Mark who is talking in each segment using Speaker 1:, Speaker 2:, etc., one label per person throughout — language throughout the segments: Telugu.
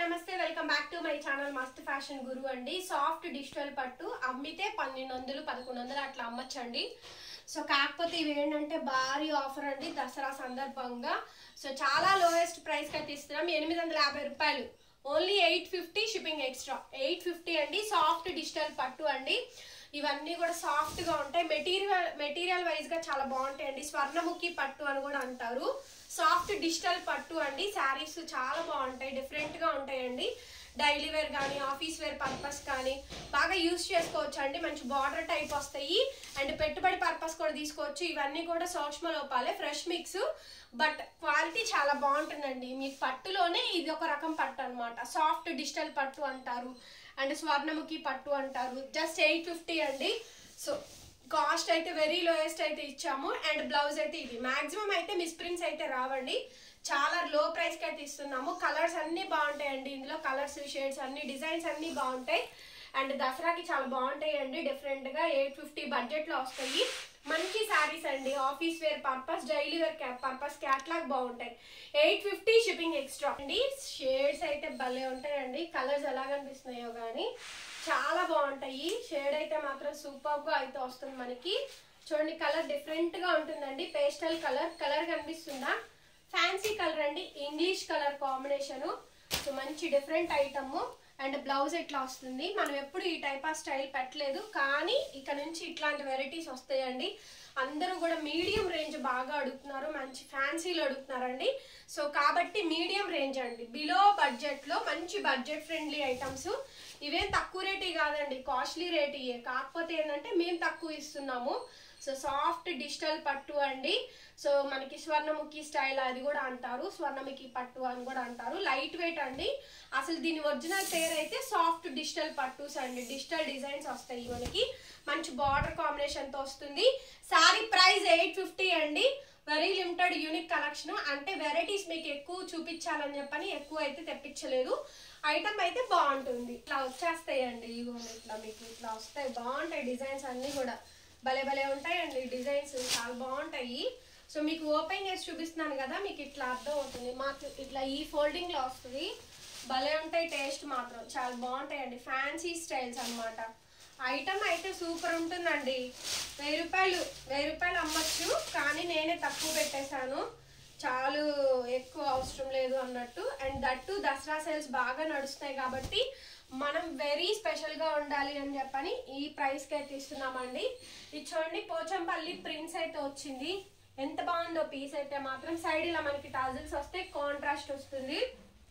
Speaker 1: నమస్తే welcome back to my channel మస్త్ ఫ్యాషన్ గురు అండి సాఫ్ట్ డిజిటల్ పట్టు అమ్మితే పన్నెండు వందలు పదకొండు వందలు అట్లా అమ్మచ్చండి సో కాకపోతే ఇవి ఏంటంటే భారీ ఆఫర్ అండి దసరా సందర్భంగా సో చాలా లోయెస్ట్ ప్రైస్కి అయితే ఇస్తున్నాం ఎనిమిది వందల యాభై రూపాయలు only eight fifty shipping extra eight fifty అండి సాఫ్ట్ డిజిటల్ పట్టు అండి ఇవన్నీ కూడా సాఫ్ట్ గా ఉంటాయి మెటీరియల్ మెటీరియల్ వైజ్ గా చాలా బాగుంటాయి అండి స్వర్ణముఖి పట్టు అని కూడా అంటారు సాఫ్ట్ డిజిటల్ పట్టు అండి శారీస్ చాలా బాగుంటాయి డిఫరెంట్ గా ఉంటాయండి డైలీ వేర్ కానీ ఆఫీస్ వేర్ పర్పస్ కానీ బాగా యూస్ చేసుకోవచ్చు అండి మంచి బార్డర్ టైప్ వస్తాయి అండ్ పెట్టుబడి పర్పస్ కూడా తీసుకోవచ్చు ఇవన్నీ కూడా సూక్ష్మ లోపాలే ఫ్రెష్ మిక్స్ బట్ క్వాలిటీ చాలా బాగుంటుందండి మీకు పట్టులోనే ఇది ఒక రకం పట్టు అనమాట సాఫ్ట్ డిజిటల్ పట్టు అంటారు అండ్ స్వర్ణముఖి పట్టు అంటారు జస్ట్ ఎయిట్ ఫిఫ్టీ అండి సో కాస్ట్ అయితే వెరీ లోయెస్ట్ అయితే ఇచ్చాము అండ్ బ్లౌజ్ అయితే ఇది మాక్సిమం అయితే మిస్ప్రింట్స్ అయితే రావండి చాలా లో ప్రైస్కి అయితే ఇస్తున్నాము కలర్స్ అన్నీ బాగుంటాయండి ఇందులో కలర్స్ షేడ్స్ అన్ని డిజైన్స్ అన్నీ బాగుంటాయి అండ్ దసరాకి చాలా బాగుంటాయి అండి డిఫరెంట్గా ఎయిట్ ఫిఫ్టీ బడ్జెట్లో వస్తాయి మంచి శారీస్ అండి office wear purpose daily wear purpose catalogue బాగుంటాయి ఎయిట్ ఫిఫ్టీ షిప్పింగ్ ఎక్స్ట్రా అండి షేడ్స్ అయితే భలే ఉంటాయండి కలర్స్ ఎలా కనిపిస్తున్నాయో కానీ చాలా బాగుంటాయి షేడ్ అయితే మాత్రం సూపర్ గా అయితే వస్తుంది మనకి చూడండి కలర్ డిఫరెంట్ గా ఉంటుందండి పేస్టల్ కలర్ కలర్ కనిపిస్తుందా ఫ్యాన్సీ కలర్ అండి ఇంగ్లీష్ కలర్ కాంబినేషన్ సో మంచి డిఫరెంట్ ఐటమ్ అండ్ బ్లౌజ్ ఇట్లా వస్తుంది మనం ఎప్పుడు ఈ టైప్ ఆఫ్ స్టైల్ పెట్టలేదు కానీ ఇక నుంచి ఇట్లాంటి వెరైటీస్ వస్తాయండి అందరూ కూడా మీడియం రేంజ్ బాగా అడుగుతున్నారు మంచి ఫ్యాన్సీలో అడుగుతున్నారండి సో కాబట్టి మీడియం రేంజ్ అండి బిలో బడ్జెట్లో మంచి బడ్జెట్ ఫ్రెండ్లీ ఐటమ్స్ ఇవేం తక్కువ రేటే కాదండి కాస్ట్లీ రేట్ ఇయే కాకపోతే ఏంటంటే మేము తక్కువ ఇస్తున్నాము సో సాఫ్ట్ డిజిటల్ పట్టు అండి సో మనకి స్వర్ణముఖి స్టైల్ అది కూడా అంటారు స్వర్ణముఖి పట్టు అని కూడా అంటారు లైట్ వెయిట్ అండి అసలు దీని ఒరిజినల్ పేరు అయితే సాఫ్ట్ డిజిటల్ పట్టుస్ అండి డిజిటల్ డిజైన్స్ వస్తాయి మనకి మంచి బార్డర్ కాంబినేషన్ తో వస్తుంది సారీ ప్రైస్ ఎయిట్ ఫిఫ్టీ అండి వెరీ లిమిటెడ్ యూనిక్ కలెక్షన్ అంటే వెరైటీస్ మీకు ఎక్కువ చూపించాలని చెప్పని ఎక్కువ అయితే తెప్పించలేదు ఐటమ్ అయితే బాగుంటుంది ఇట్లా వచ్చేస్తాయండి ఇగో ఇట్లా మీకు ఇట్లా వస్తాయి బాగుంటాయి డిజైన్స్ అన్నీ కూడా భలే భలే ఉంటాయండి డిజైన్స్ చాలా బాగుంటాయి సో మీకు ఓపెన్ చేసి చూపిస్తున్నాను కదా మీకు ఇట్లా అర్థం అవుతుంది మాకు ఇట్లా ఈ ఫోల్డింగ్ లో వస్తుంది భలే ఉంటాయి టేస్ట్ మాత్రం చాలా బాగుంటాయండి ఫ్యాన్సీ స్టైల్స్ అన్నమాట ఐటమ్ అయితే సూపర్ ఉంటుందండి వెయ్యి రూపాయలు వెయ్యి రూపాయలు అమ్మచ్చు కానీ నేనే తక్కువ పెట్టేశాను చాలు ఎక్కువ అవసరం లేదు అన్నట్టు అండ్ దట్టు దసరా సేల్స్ బాగా నడుస్తున్నాయి కాబట్టి మనం వెరీ స్పెషల్గా ఉండాలి అని చెప్పని ఈ ప్రైస్కి అయితే ఇస్తున్నామండి ఇది చూడండి పోచంపల్లి ప్రింట్స్ అయితే వచ్చింది ఎంత బాగుందో పీస్ అయితే మాత్రం సైడ్ ఇలా మనకి టాజిల్స్ వస్తే కాంట్రాస్ట్ వస్తుంది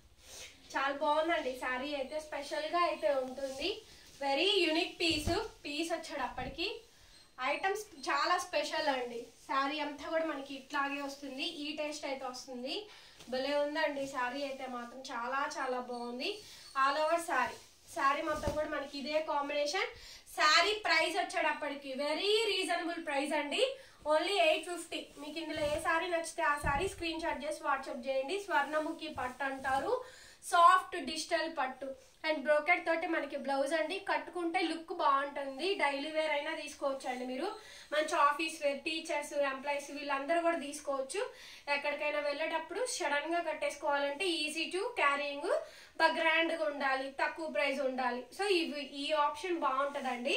Speaker 1: చాలా బాగుందండి శారీ అయితే స్పెషల్గా అయితే ఉంటుంది వెరీ యూనిక్ పీస్ పీస్ వచ్చాడు అప్పటికి ఐటమ్స్ చాలా స్పెషల్ అండి శారీ అంతా కూడా మనకి ఇట్లాగే వస్తుంది ఈ టేస్ట్ అయితే వస్తుంది భలే ఉందండి శారీ అయితే మాత్రం చాలా చాలా బాగుంది ఆల్ ఓవర్ శారీ శారీ మొత్తం కూడా మనకి ఇదే కాంబినేషన్ శారీ ప్రైస్ వచ్చేటప్పటికి వెరీ రీజనబుల్ ప్రైస్ అండి ఓన్లీ ఎయిట్ ఫిఫ్టీ మీకు ఇందులో ఏ శారీ నచ్చితే ఆ శారీ స్క్రీన్ షాట్ చేసి వాట్సాప్ చేయండి స్వర్ణముఖి పట్టు అంటారు సాఫ్ట్ డిజిటల్ పట్టు అండ్ బ్రోకెట్ తోటి మనకి బ్లౌజ్ అండి కట్టుకుంటే లుక్ బాగుంటుంది డైలీ వేర్ అయినా తీసుకోవచ్చు అండి మీరు మంచి ఆఫీస్ వేర్ టీచర్స్ ఎంప్లాయీస్ వీళ్ళందరూ కూడా తీసుకోవచ్చు ఎక్కడికైనా వెళ్ళేటప్పుడు సడన్ గా కట్టేసుకోవాలంటే ఈజీ టు క్యారీయింగ్ బాగా గ్రాండ్ గా ఉండాలి తక్కువ ప్రైస్ ఉండాలి సో ఇవి ఈ ఆప్షన్ బాగుంటదండి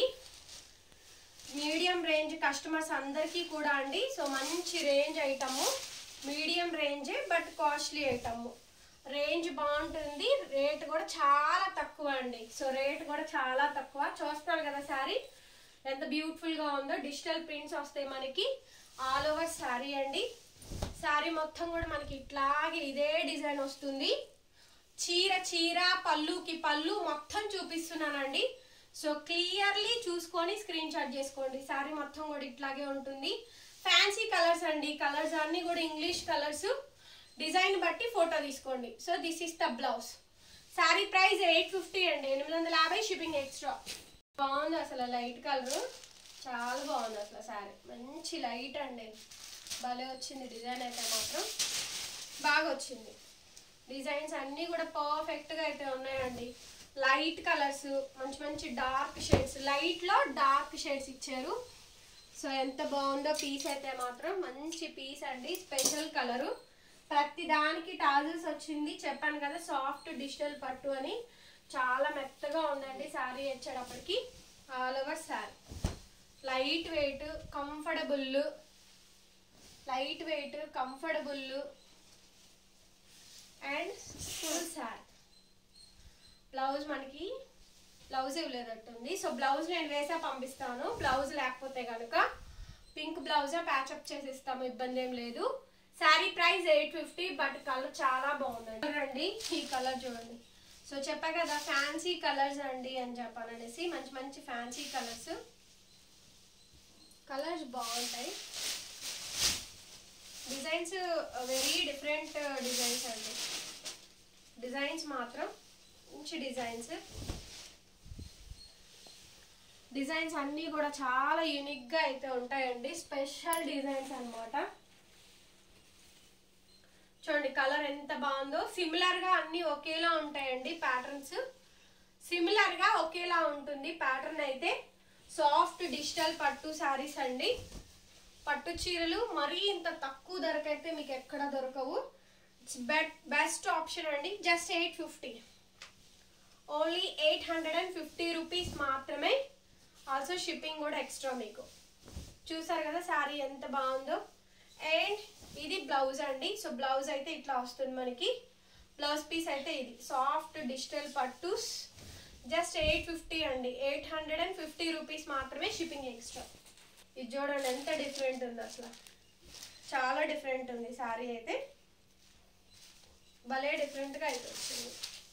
Speaker 1: మీడియం రేంజ్ కస్టమర్స్ అందరికీ కూడా అండి సో మంచి రేంజ్ ఐటమ్ మీడియం రేంజే బట్ కాస్ట్లీ ఐటమ్ రేంజ్ బాగుంటుంది రేట్ కూడా చాలా తక్కువ అండి సో రేట్ కూడా చాలా తక్కువ చూస్తున్నారు కదా శారీ ఎంత బ్యూటిఫుల్ గా ఉందో డిజిటల్ ప్రింట్స్ వస్తాయి మనకి ఆల్ ఓవర్ శారీ అండి శారీ మొత్తం కూడా మనకి ఇట్లాగే ఇదే డిజైన్ వస్తుంది చీర చీర పళ్ళుకి పళ్ళు మొత్తం చూపిస్తున్నానండి సో క్లియర్లీ చూసుకొని స్క్రీన్ షాట్ చేసుకోండి శారీ మొత్తం కూడా ఇట్లాగే ఉంటుంది ఫ్యాన్సీ కలర్స్ అండి కలర్స్ అన్ని కూడా ఇంగ్లీష్ కలర్స్ డిజైన్ బట్టి ఫోటో తీసుకోండి so this is the blouse sari price eight fifty అండి ఎనిమిది వందల యాభై షిప్పింగ్ ఎక్స్ట్రా బాగుంది అసలు లైట్ కలర్ చాలా బాగుంది అసలు శారీ మంచి లైట్ అండి భలే వచ్చింది డిజైన్ అయితే మాత్రం బాగా వచ్చింది డిజైన్స్ అన్నీ కూడా పర్ఫెక్ట్గా అయితే ఉన్నాయండి లైట్ కలర్స్ మంచి మంచి డార్క్ షేడ్స్ లైట్లో డార్క్ షేడ్స్ ఇచ్చారు సో ఎంత బాగుందో పీస్ అయితే మాత్రం మంచి పీస్ అండి స్పెషల్ కలరు ప్రతి దానికి టాజల్స్ వచ్చింది చెప్పాను కదా సాఫ్ట్ డిజిటల్ పట్టు అని చాలా మెత్తగా ఉందండి శారీ వచ్చేటప్పటికి all over sari light weight comfortable light weight comfortable and full sari blouse మనకి బ్లౌజ్ ఇవ్వలేదట్టుంది సో బ్లౌజ్ నేను వేసా పంపిస్తాను బ్లౌజ్ లేకపోతే కనుక పింక్ బ్లౌజ్ ప్యాచప్ చేసి ఇస్తాము ఇబ్బంది ఏం లేదు sari price eight fifty but colour చాలా బాగుందండి చూడండి ఈ కలర్ చూడండి సో చెప్పా కదా ఫ్యాన్సీ కలర్స్ అండి అని చెప్పాను అనేసి మంచి మంచి ఫ్యాన్సీ కలర్స్ కలర్స్ బాగుంటాయి డిజైన్స్ వెరీ డిఫరెంట్ డిజైన్స్ అండి డిజైన్స్ మాత్రం మంచి డిజైన్స్ డిజైన్స్ అన్నీ కూడా చాలా యూనిక్గా అయితే ఉంటాయండి స్పెషల్ డిజైన్స్ అన్నమాట చూడండి కలర్ ఎంత బాగుందో సిమిలర్గా అన్నీ ఒకేలా ఉంటాయండి ప్యాటర్న్స్ సిమిలర్గా ఒకేలా ఉంటుంది ప్యాటర్న్ అయితే సాఫ్ట్ డిజిటల్ పట్టు శారీస్ అండి పట్టు చీరలు మరీ ఇంత తక్కువ ధరకైతే మీకు ఎక్కడ దొరకవు ఇట్స్ బెట్ బెస్ట్ ఆప్షన్ అండి just eight fifty only eight hundred and fifty rupees మాత్రమే ఆల్సో షిప్పింగ్ కూడా ఎక్స్ట్రా మీకు చూసారు కదా శారీ ఎంత బాగుందో అండ్ ఇది బ్లౌజ్ అండి సో బ్లౌజ్ అయితే ఇట్లా వస్తుంది మనకి బ్లౌజ్ పీస్ అయితే ఇది సాఫ్ట్ డిజిటల్ పట్టుస్ జస్ట్ ఎయిట్ ఫిఫ్టీ అండి eight hundred and fifty rupees మాత్రమే షిప్పింగ్ ఎక్స్ట్రా ఇది చూడండి ఎంత డిఫరెంట్ ఉంది అసలు చాలా డిఫరెంట్ ఉంది శారీ అయితే భలే డిఫరెంట్గా అయితే వచ్చింది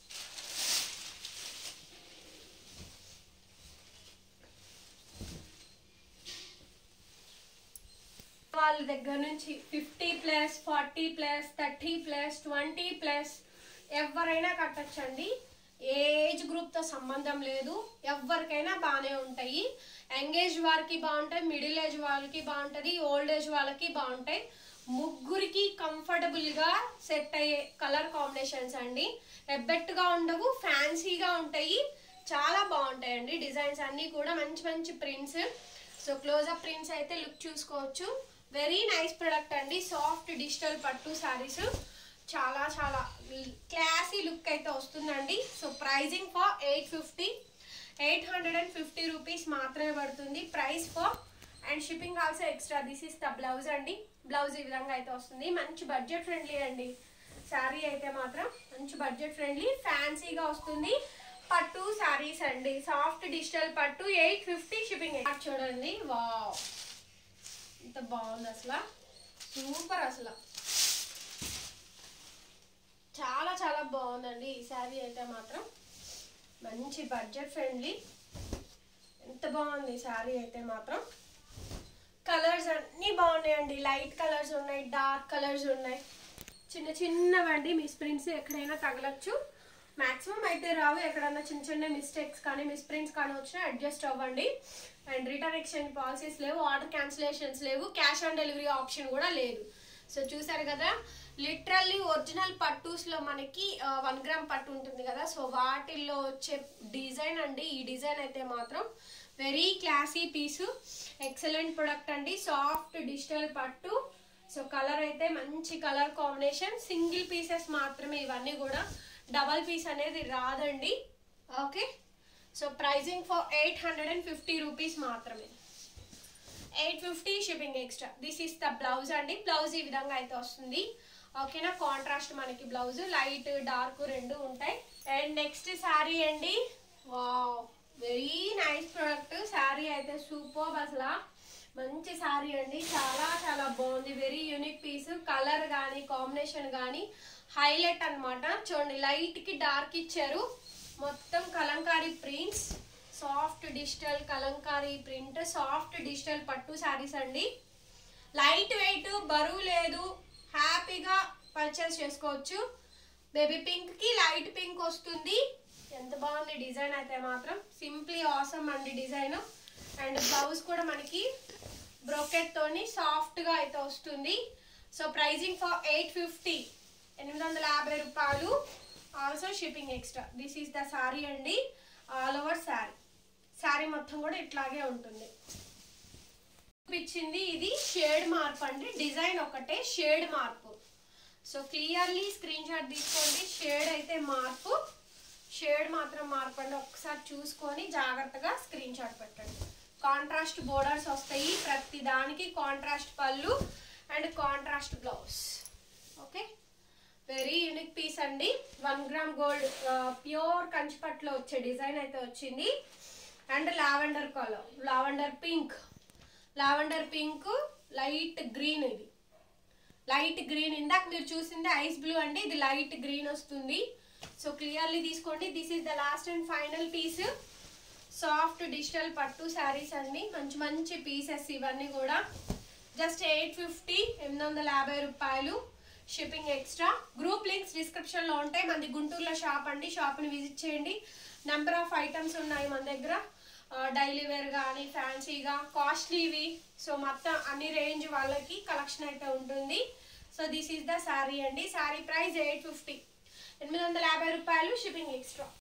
Speaker 1: వాళ్ళ దగ్గర నుంచి fifty plus forty plus thirty plus twenty plus ఎవరైనా కట్టచ్చండి ఏజ్ గ్రూప్తో సంబంధం లేదు ఎవరికైనా బాగానే ఉంటాయి యంగేజ్ వారికి బాగుంటాయి మిడిల్ ఏజ్ వాళ్ళకి బాగుంటుంది ఓల్డ్ ఏజ్ వాళ్ళకి బాగుంటాయి ముగ్గురికి కంఫర్టబుల్గా సెట్ అయ్యే కలర్ కాంబినేషన్స్ అండి ఎబ్బెట్టుగా ఉండవు ఫ్యాన్సీగా ఉంటాయి చాలా బాగుంటాయండి డిజైన్స్ అన్నీ కూడా మంచి మంచి ప్రింట్స్ సో క్లోజప్ ప్రింట్స్ అయితే లుక్ చూసుకోవచ్చు వెరీ నైస్ ప్రొడక్ట్ అండి సాఫ్ట్ డిజిటల్ పట్టు శారీస్ చాలా చాలా క్లాసీ లుక్ అయితే వస్తుందండి so pricing for eight fifty eight hundred and fifty rupees మాత్రమే పడుతుంది price for and shipping also extra this is the blouse అండి బ్లౌజ్ ఈ విధంగా అయితే వస్తుంది మంచి బడ్జెట్ ఫ్రెండ్లీ అండి శారీ అయితే మాత్రం మంచి బడ్జెట్ ఫ్రెండ్లీ ఫ్యాన్సీగా వస్తుంది పట్టు శారీస్ అండి సాఫ్ట్ డిజిటల్ పట్టు ఎయిట్ ఫిఫ్టీ షిప్పింగ్ చూడండి వావ్ ఎంత బాగుంది అసలు సూపర్ అసలు చాలా చాలా బాగుందండి ఈ శారీ అయితే మాత్రం మంచి బడ్జెట్ ఫ్రెండ్లీ ఎంత బాగుంది ఈ శారీ అయితే మాత్రం కలర్స్ అన్నీ బాగున్నాయండి లైట్ కలర్స్ ఉన్నాయి డార్క్ కలర్స్ ఉన్నాయి చిన్న చిన్నవండి మిస్ ప్రింట్స్ ఎక్కడైనా తగలచ్చు మాక్సిమం అయితే రావు ఎక్కడన్నా చిన్న చిన్న మిస్టేక్స్ కానీ మిస్ ప్రింట్స్ కానీ వచ్చినా అడ్జస్ట్ అవ్వండి అండ్ రిటర్న్ ఎక్స్చేంజ్ పాలసీస్ లేవు ఆర్డర్ క్యాన్సిలేషన్స్ లేవు క్యాష్ ఆన్ డెలివరీ ఆప్షన్ కూడా లేదు సో చూసారు కదా లిటరల్లీ ఒరిజినల్ పట్టూస్లో మనకి వన్ గ్రామ్ పట్టు ఉంటుంది కదా సో వాటిల్లో వచ్చే డిజైన్ అండి ఈ డిజైన్ అయితే మాత్రం very classy piece excellent product అండి సాఫ్ట్ డిజిటల్ పట్టు సో కలర్ అయితే మంచి కలర్ కాంబినేషన్ సింగిల్ పీసెస్ మాత్రమే ఇవన్నీ కూడా డబల్ పీస్ అనేది రాదండి okay so pricing for eight hundred and fifty rupees మాత్రమే eight fifty shipping extra this is the blouse అండి బ్లౌజ్ ఈ విధంగా అయితే వస్తుంది ఓకేనా కాంట్రాస్ట్ మనకి బ్లౌజ్ లైట్ డార్క్ రెండు ఉంటాయి అండ్ నెక్స్ట్ శారీ అండి wow very nice product sari అయితే సూపర్ అసలు మంచి శారీ అండి చాలా చాలా బాగుంది వెరీ యూనిక్ పీస్ కలర్ కానీ కాంబినేషన్ కానీ హైలైట్ అన్నమాట చూడండి లైట్ కి డార్క్ ఇచ్చారు మొత్తం kalamkari prints soft digital kalamkari print soft digital పట్టు శారీస్ అండి లైట్ వెయిట్ బరువు లేదు హ్యాపీగా పర్చేస్ చేసుకోవచ్చు బేబీ పింక్ కి లైట్ పింక్ వస్తుంది ఎంత బాగుంది డిజైన్ అయితే మాత్రం సింప్లీ ఆసమ్ అండి డిజైన్ అండ్ బ్లౌజ్ కూడా మనకి బ్రోకెట్ తోని సాఫ్ట్ గా అయితే వస్తుంది so pricing for eight fifty ఎనిమిది వందల యాభై రూపాయలు also shipping extra this is the sari అండి ఆల్ ఓవర్ శారీ శారీ మొత్తం కూడా ఇట్లాగే ఉంటుంది చూపించింది ఇది షేడ్ మార్పు అండి డిజైన్ ఒకటే షేడ్ మార్పు సో క్లియర్లీ స్క్రీన్ షాట్ తీసుకోండి షేడ్ అయితే మార్పు షేడ్ మాత్రం మార్పు అండి ఒకసారి చూసుకొని జాగ్రత్తగా స్క్రీన్ షాట్ పెట్టండి కాంట్రాస్ట్ బోర్డర్స్ వస్తాయి ప్రతి దానికి కాంట్రాస్ట్ పళ్ళు and contrast blouse okay very unique piece అండి వన్ గ్రామ్ గోల్డ్ ప్యూర్ కంచిపట్లో వచ్చే డిజైన్ అయితే వచ్చింది and lavender colour lavender pink lavender pink light green ఇది లైట్ గ్రీన్ ఇందాక మీరు చూసింది ఐస్ బ్లూ అండి ఇది లైట్ గ్రీన్ వస్తుంది సో క్లియర్లీ తీసుకోండి this is the last and final piece soft digital పట్టు శారీస్ అండి మంచి మంచి పీసెస్ ఇవన్నీ కూడా జస్ట్ ఎయిట్ ఫిఫ్టీ ఎనిమిది వందల యాభై రూపాయలు షిప్పింగ్ ఎక్స్ట్రా గ్రూప్ లింక్స్ డిస్క్రిప్షన్లో ఉంటాయి మనది గుంటూరులో షాప్ అండి షాప్ని విజిట్ చేయండి నెంబర్ ఆఫ్ ఐటమ్స్ ఉన్నాయి మన దగ్గర డైలీ వేర్ కానీ ఫ్యాన్సీగా కాస్ట్లీవి సో మొత్తం అన్ని రేంజ్ వాళ్ళకి కలెక్షన్ అయితే ఉంటుంది so this is the sari అండి శారీ ప్రైస్ ఎయిట్ ఫిఫ్టీ ఎనిమిది వందల యాభై రూపాయలు షిప్పింగ్ ఎక్స్ట్రా